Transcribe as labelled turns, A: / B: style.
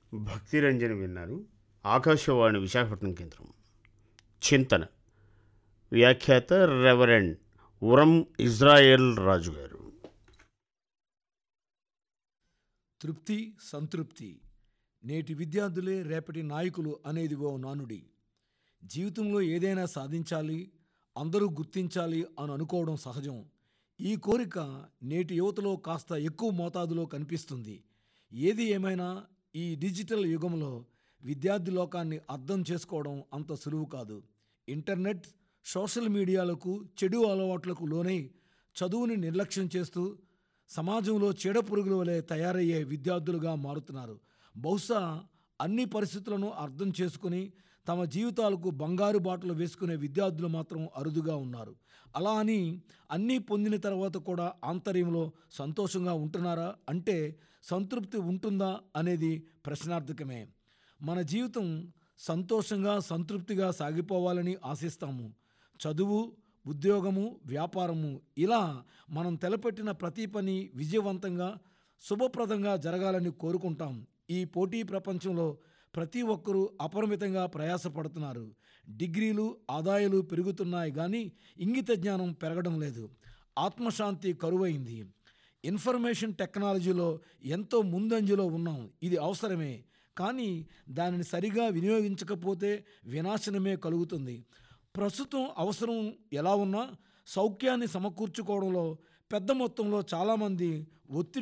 A: భక్తిరంజని విన్నారు ఆకాశవాణి విశాఖపట్నం కేంద్రం చింతన వ్యాఖ్యాత రెవరెండ్ ఉరం ఇజ్రాయెల్ రాజు గారు
B: తృప్తి సంతృప్తి నేటి విద్యార్థులే రేపటి నాయకులు అనేది ఓ నానుడి జీవితంలో ఏదైనా సాధించాలి అందరూ గుర్తించాలి అని అనుకోవడం సహజం ఈ కోరిక నేటి యువతలో కాస్త ఎక్కువ మోతాదులో కనిపిస్తుంది ఏది ఏమైనా ఈ డిజిటల్ యుగంలో విద్యార్థి లోకాన్ని అర్థం చేసుకోవడం అంత సులువు కాదు ఇంటర్నెట్ సోషల్ మీడియాలకు చెడు అలవాట్లకు లోనై చదువుని నిర్లక్ష్యం చేస్తూ సమాజంలో చీడపురుగుల వలె తయారయ్యే విద్యార్థులుగా మారుతున్నారు బహుశా అన్ని పరిస్థితులను అర్థం చేసుకుని తమ జీవితాలకు బంగారు బాటలు వేసుకునే విద్యార్థులు మాత్రం అరుదుగా ఉన్నారు అలా అని అన్నీ పొందిన తర్వాత కూడా ఆంతర్యంలో సంతోషంగా ఉంటున్నారా అంటే సంతృప్తి ఉంటుందా అనేది ప్రశ్నార్థకమే మన జీవితం సంతోషంగా సంతృప్తిగా సాగిపోవాలని ఆశిస్తాము చదువు ఉద్యోగము వ్యాపారము ఇలా మనం తలపెట్టిన ప్రతి పని విజయవంతంగా శుభప్రదంగా జరగాలని కోరుకుంటాం ఈ పోటీ ప్రపంచంలో ప్రతి ఒక్కరూ అపరిమితంగా ప్రయాసపడుతున్నారు డిగ్రీలు ఆదాయాలు పెరుగుతున్నాయి కానీ ఇంగిత జ్ఞానం పెరగడం లేదు ఆత్మశాంతి కరువైంది ఇన్ఫర్మేషన్ టెక్నాలజీలో ఎంతో ముందంజలో ఉన్నాం ఇది అవసరమే కానీ దానిని సరిగా వినియోగించకపోతే వినాశనమే కలుగుతుంది ప్రస్తుతం అవసరం ఎలా ఉన్నా సౌఖ్యాన్ని సమకూర్చుకోవడంలో పెద్ద మొత్తంలో చాలామంది ఒత్తిడి